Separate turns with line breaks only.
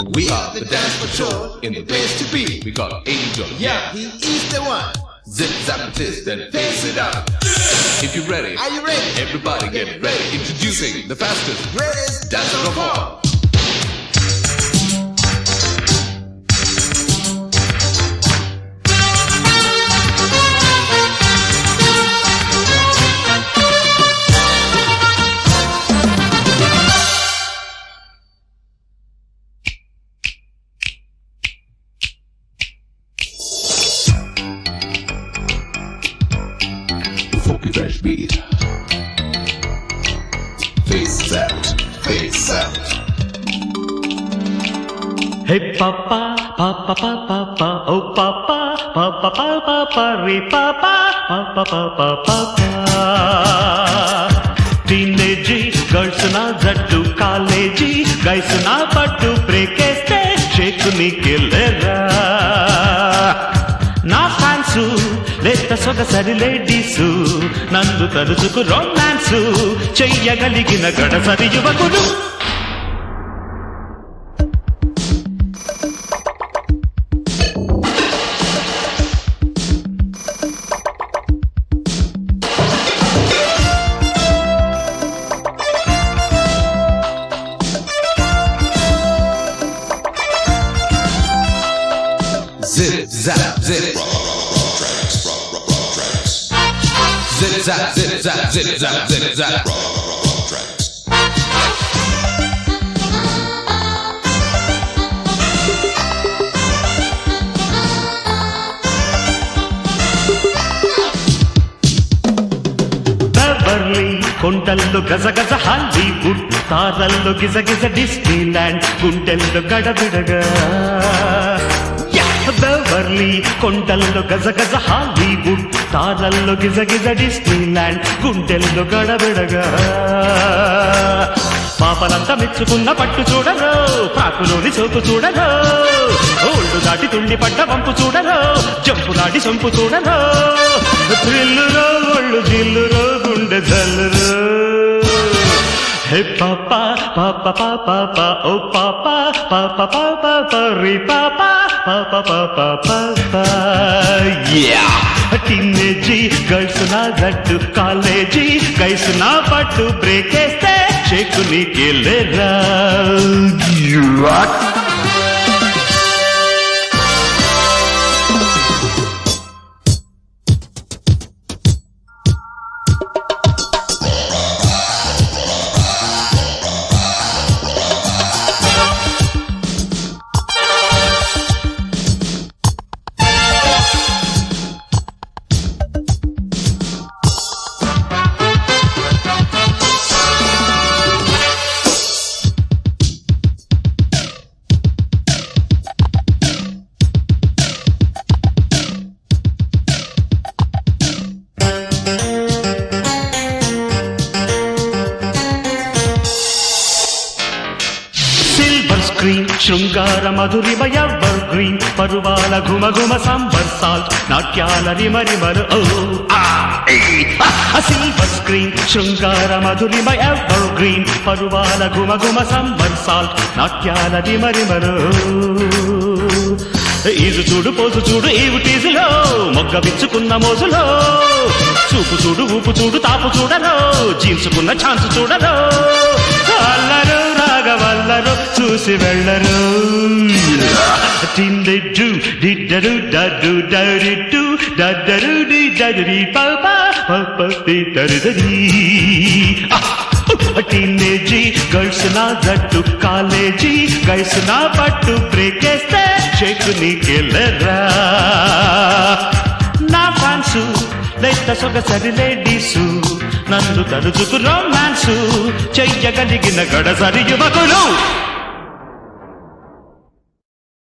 We are the dance patrol in the place to be. We call Angel.
Yeah, he is the one.
Zip, zap, and twist, and face it up. If you're ready,
Are you ready?
everybody get ready. Introducing the fastest
Greatest
dancer of all. Funky fresh beat. Face out, face out.
Hey papa, papa, papa, papa, oh papa, papa, papa, papa, re papa, papa, papa, papa. Teenage girls నా జట్టు college guys నా పట్టు బ్రేకేస్తే షేక్ నీకెళ్ళరా నా fans లేత సొగసరి ladies నందు తలుచుకు romance చెయ్యగలిగిన గడసరి యువకుడు
Zip, zap, zip. Zip, zap, zip, zap, zip, zap, zip, zap.
Beverly కొండల్లో గజగజ హాలీవుడ్ తారల్లో గిజగిజ డిస్నీల్యాండ్ గుండెల్లో గడబిడగా యా! బెవర్లీ కొండల్లో గజగజ హాలీవుడ్ తారల్లో గిజగిజ డిస్నీల్యాండ్ గుండెల్లో గడబిడగా పాపలంతా మెచ్చుకున్న పట్టు చూడరు పాకులోని సోకు చూడరు ఓళ్ళు దాటి తుండి పడ్డ వంపు చూడరు జంపు దాటి సొంపు చూడరు థ్రిల్లురో ఒళ్ళు జిల్లురో గుండె జల్లురో హే పాప పాప పాప పా ఓ పాప పాప పాప పరి పాప పాప పాప పాప యా టీనేజీ గర్ల్స్ నా జట్టు కాలేజీ గైస్ నా పట్టు బ్రేక్ వేస్తే షేకు నీకెళ్ళరా సిల్వర్ స్క్రీన్ శృంగార మధురిమయ ఎవర్ గ్రీన్ పరువాల ఘుమ ఘుమ సాంబర్ సాల్ట్ నాట్యాల రిమరిమరు ఓ ఆ ఏ, ఆ, సిల్వర్ స్క్రీన్ శృంగార మధురిమయ ఎవర్ గ్రీన్ పరువాల ఘుమ ఘుమ సాంబర్ సాల్ట్ నాట్యాల రిమరిమరు ఈజు చూడు పోసు చూడు ఈవు టీజులో మొగ్గ విచ్చుకున్న మోజులో చూపు చూడు ఊపు చూడు తాపు చూడరు జీన్సుకున్న ఛాన్స్ చూడరు అల్లరు రాగవల్లరు చూసి వెళ్ళరు టిండెడ్డు డిడ్డరు డడ్డు డరిడ్డు డడ్డరు డిడ్డరి పాప పాప దరిదరి టీనేజీ గర్ల్స్ నా జట్టు కాలేజీ గైస్ నా పట్టు బ్రేక్ వేస్తే షేక్ నీకెళ్ళరా నా ఫ్యాన్సు లేత సొగసరి లేడీసు నన్ను తలుచుకు రొమాన్సు చెయ్యగలిగిన గడసరి యువకులు